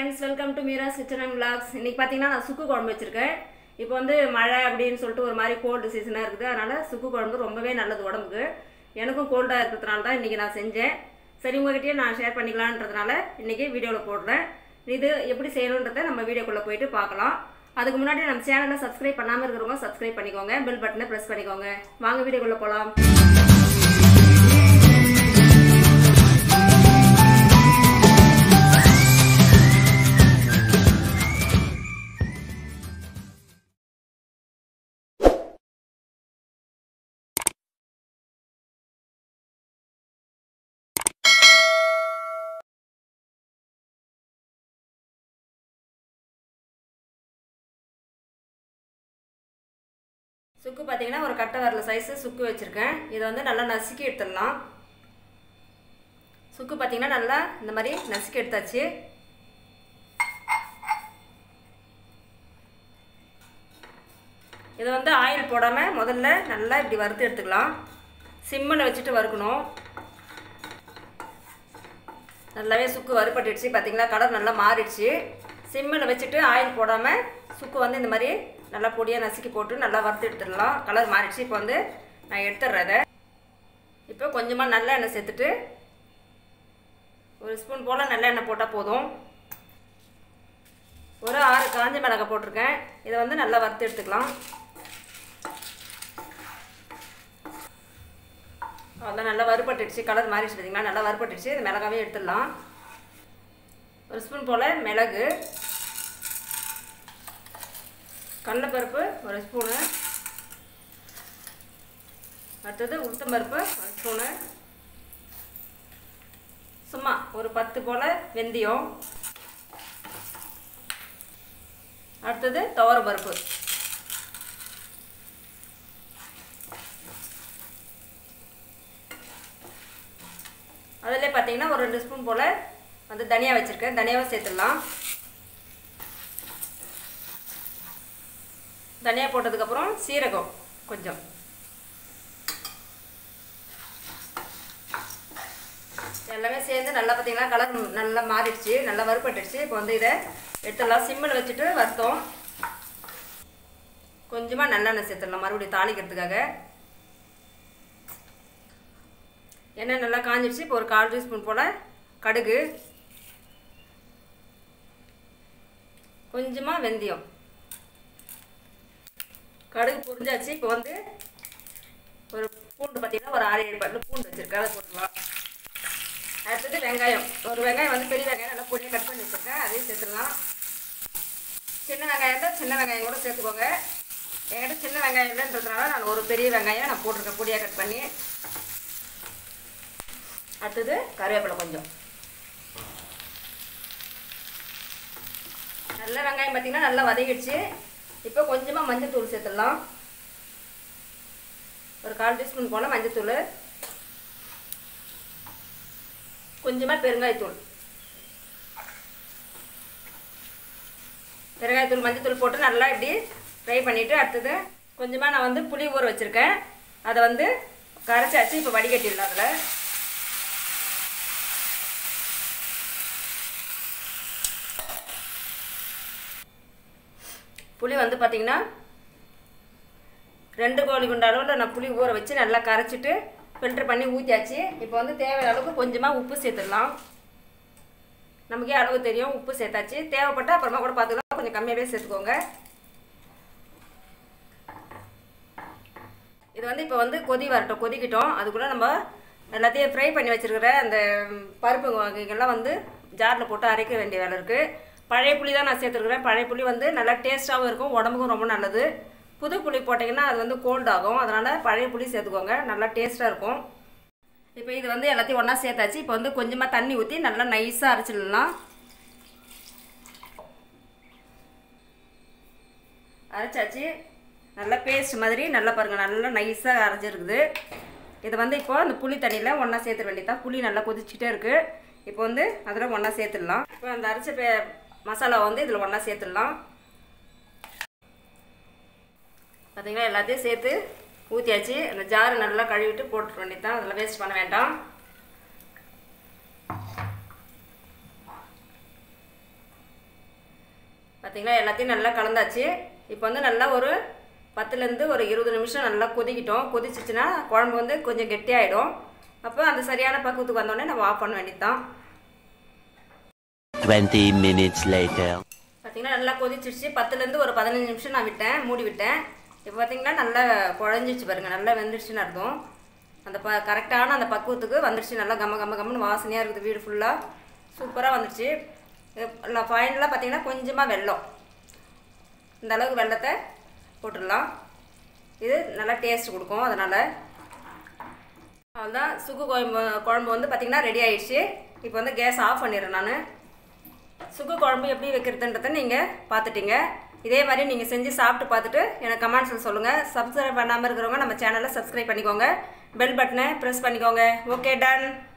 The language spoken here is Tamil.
Friends welcome to Meera's kitchen and vlogs இன்னைக்கு பார்த்தீங்கன்னா நான் சுக்கு குழம்பு வச்சிருக்கேன் இப்போ வந்து மழை அப்படின்னு சொல்லிட்டு ஒரு மாதிரி கோல்டு சீசனாக இருக்குது அதனால சுக்கு குழம்பு ரொம்பவே நல்லது உடம்புக்கு எனக்கும் கோல்டாக இருக்கிறதுனால தான் இன்றைக்கி நான் செஞ்சேன் சரி உங்ககிட்டயே நான் ஷேர் பண்ணிக்கலான்றதுனால இன்றைக்கி வீடியோவில் போடுறேன் இது எப்படி செய்யணுன்றதை நம்ம வீடியோக்குள்ளே போயிட்டு பார்க்கலாம் அதுக்கு முன்னாடி நம்ம சேனலை சப்ஸ்கிரைப் பண்ணாமல் இருக்கிறவங்க சப்ஸ்கிரைப் பண்ணிக்கோங்க பெல் பட்டனை ப்ரெஸ் பண்ணிக்கோங்க வாங்க வீடியோக்குள்ளே போகலாம் சுக்கு பார்த்தீங்கன்னா ஒரு கட்டை வரல சைஸு சுக்கு வச்சுருக்கேன் இதை வந்து நல்லா நசுக்கி எடுத்துடலாம் சுக்கு பார்த்தீங்கன்னா நல்லா இந்த மாதிரி நசுக்கி எடுத்தாச்சு இதை வந்து ஆயில் போடாமல் முதல்ல நல்லா இப்படி வறுத்து எடுத்துக்கலாம் சிம்மில் வச்சுட்டு வறுக்கணும் நல்லாவே சுக்கு வறுபட்டுடுச்சு பார்த்தீங்களா கலர் நல்லா மாறிடுச்சு சிம்மில் வச்சுட்டு ஆயில் போடாமல் சுக்கு வந்து இந்த மாதிரி நல்லா பொடியாக நசுக்கி போட்டு நல்லா வறுத்து எடுத்துடலாம் கலர் மாறிடுச்சு இப்போ வந்து நான் எடுத்துடுறேன் அதை இப்போ கொஞ்சமாக நல்லெண்ணெய் சேர்த்துட்டு ஒரு ஸ்பூன் போல் நல்லெண்ணெய் போட்டால் போதும் ஒரு ஆறு காஞ்ச மிளகாய் போட்டிருக்கேன் இதை வந்து நல்லா வறுத்து எடுத்துக்கலாம் அதெல்லாம் நல்லா வறுபட்டுடுச்சு கலர் மாறிடுச்சு பார்த்தீங்களா நல்லா வறுபட்டுடுச்சு இது மிளகாவே எடுத்துடலாம் ஒரு ஸ்பூன் போல் மிளகு கடலைப்பருப்பு ஒரு ஸ்பூனு அடுத்தது உளுத்தம்பருப்பு ஒரு ஸ்பூனு சும்மா ஒரு பத்து போல் வெந்தயம் அடுத்தது துவரம் பருப்பு அதிலே பார்த்தீங்கன்னா ஒரு ரெண்டு ஸ்பூன் போல் வந்து தனியாக வச்சுருக்கேன் தனியாவை சேர்த்துடலாம் தனியாக போட்டதுக்கப்புறம் சீரகம் கொஞ்சம் எல்லாமே சேர்ந்து நல்லா பார்த்தீங்கன்னா கலர் நல்லா மாறிடுச்சு நல்லா வறுபட்டுடுச்சு இப்போ வந்து இதை எடுத்துடலாம் சிம்மில் வச்சுட்டு வறுத்தோம் கொஞ்சமாக நல்லெண்ணெய் சேர்த்துடலாம் மறுபடியும் தாளிக்கிறதுக்காக எண்ணெய் நல்லா காஞ்சிடுச்சு இப்போ ஒரு கால் டீஸ்பூன் போல் கடுகு கொஞ்சமாக வெந்தயம் கடுகு புரிஞ்சாச்சு இப்போ வந்து ஒரு பூண்டு பார்த்தீங்கன்னா ஒரு ஆறு ஏழு பல்லு பூண்டு வச்சுருக்கேன் அதை போட்டுக்கலாம் அடுத்தது வெங்காயம் ஒரு வெங்காயம் வந்து பெரிய வெங்காயம் நல்லா பொடியாக கட் பண்ணி வச்சுருக்கேன் அதையும் சேர்த்துடலாம் சின்ன வெங்காயம் தான் சின்ன வெங்காயம் கூட சேர்த்துக்கோங்க என்கிட்ட சின்ன வெங்காயம் இல்லைன்றதுனால நான் ஒரு பெரிய வெங்காயம் நான் போட்டிருக்கேன் பொடியாக கட் பண்ணி அடுத்தது கருவேப்பிலை கொஞ்சம் நல்ல வெங்காயம் பார்த்தீங்கன்னா நல்லா வதங்கிடுச்சு இப்போ கொஞ்சமாக மஞ்சள் தூள் சேர்த்துடலாம் ஒரு கால் டீஸ்பூன் போல் மஞ்சள் தூள் கொஞ்சமாக பெருங்காயத்தூள் பெருங்காயத்தூள் மஞ்சள் தூள் போட்டு நல்லா இப்படி ஃப்ரை பண்ணிவிட்டு அடுத்தது கொஞ்சமாக நான் வந்து புளி ஊற வச்சுருக்கேன் அதை வந்து கரைச்சாச்சு இப்போ வடிகட்டிடலாம் அதில் புளி வந்து பார்த்திங்கன்னா ரெண்டு கோழி குண்ட அளவில் நான் புளி ஊற வச்சு நல்லா கரைச்சிட்டு ஃபில்ட்ரு பண்ணி ஊற்றியாச்சு இப்போ வந்து தேவையான அளவுக்கு கொஞ்சமாக உப்பு சேர்த்துடலாம் நமக்கே அளவு தெரியும் உப்பு சேர்த்தாச்சு தேவைப்பட்டால் அப்புறமா கூட பார்த்துக்கலாம் கொஞ்சம் கம்மியாகவே சேர்த்துக்கோங்க இது வந்து இப்போ வந்து கொதி வரட்டும் கொதிக்கிட்டோம் அதுக்குள்ளே நம்ம எல்லாத்தையும் ஃப்ரை பண்ணி வச்சுருக்கிற அந்த பருப்பு வகைகள்லாம் வந்து ஜாரில் போட்டு அரைக்க வேண்டிய வேலை இருக்குது பழைய புளி தான் நான் சேர்த்துருக்குறேன் பழைய புளி வந்து நல்லா டேஸ்ட்டாகவும் இருக்கும் உடம்புக்கும் ரொம்ப நல்லது புது புளி போட்டிங்கன்னா அது வந்து கோல்ட் ஆகும் அதனால் பழைய புளி சேர்த்துக்கோங்க நல்லா டேஸ்ட்டாக இருக்கும் இப்போ இது வந்து எல்லாத்தையும் ஒன்றா சேர்த்தாச்சு இப்போ வந்து கொஞ்சமாக தண்ணி ஊற்றி நல்லா நைஸாக அரைச்சிடலாம் அரைச்சாச்சு நல்லா பேஸ்ட் மாதிரி நல்லா பாருங்கள் நல்லா நைஸாக அரைச்சிருக்குது இதை வந்து இப்போ அந்த புளி தண்ணியில் ஒன்றா சேர்த்துட வேண்டியதான் புளி நல்லா கொதிச்சுட்டே இருக்குது இப்போ வந்து அதில் ஒன்றா சேர்த்துடலாம் இப்போ அந்த அரைச்ச பே மசாலா வந்து இதில் ஒன்றா சேர்த்துடலாம் பார்த்தீங்கன்னா எல்லாத்தையும் சேர்த்து ஊற்றியாச்சு அந்த ஜாரு நல்லா கழுவிட்டு போட்டுற வேண்டியது தான் அதில் வேஸ்ட் பண்ண வேண்டாம் பார்த்தீங்களா எல்லாத்தையும் நல்லா கலந்தாச்சு இப்போ வந்து நல்லா ஒரு பத்துலேருந்து ஒரு இருபது நிமிஷம் நல்லா கொதிக்கிட்டோம் கொதிச்சிச்சுன்னா குழம்பு வந்து கொஞ்சம் கெட்டியாயிடும் அப்போ அந்த சரியான பக்குவத்துக்கு வந்தோடனே நம்ம ஆஃப் பண்ண வேண்டியது தான் 20 minutes later. பார்த்தீங்கன்னா நல்லா கொதிச்சிடுச்சு பத்துலேருந்து ஒரு பதினஞ்சு நிமிஷம் நான் விட்டேன் மூடி விட்டேன் இப்போ பார்த்தீங்கன்னா நல்லா குழஞ்சிச்சு பாருங்கள் நல்லா வெந்துடுச்சுன்னு அர்த்தம் அந்த ப கரெக்டான அந்த பக்குவத்துக்கு வந்துடுச்சு நல்லா கம கம கம்மன்னு வாசனையாக இருக்குது வீடு ஃபுல்லாக சூப்பராக வந்துடுச்சு இல்லை ஃபைனலாக பார்த்தீங்கன்னா கொஞ்சமாக வெல்லம் இந்த அளவுக்கு வெள்ளத்தை போட்டுடலாம் இது நல்லா டேஸ்ட் கொடுக்கும் அதனால் அவ்வளோதான் சுக்கு குழம்பு குழம்பு வந்து பார்த்திங்கன்னா ரெடி ஆயிடுச்சு இப்போ வந்து கேஸ் ஆஃப் பண்ணிடுறேன் நான் சுக்கு குழம்பு எப்படி வைக்கிறதுன்றதை நீங்கள் பார்த்துட்டீங்க இதே மாதிரி நீங்கள் செஞ்சு சாப்பிட்டு பார்த்துட்டு எனக்கு கமெண்ட்ஸில் சொல்லுங்கள் சப்ஸ்கிரைப் பண்ணாமல் இருக்கிறவங்க நம்ம சேனலை சப்ஸ்கிரைப் பண்ணிக்கோங்க பெல் பட்டனை ப்ரெஸ் பண்ணிக்கோங்க ஓகே டன்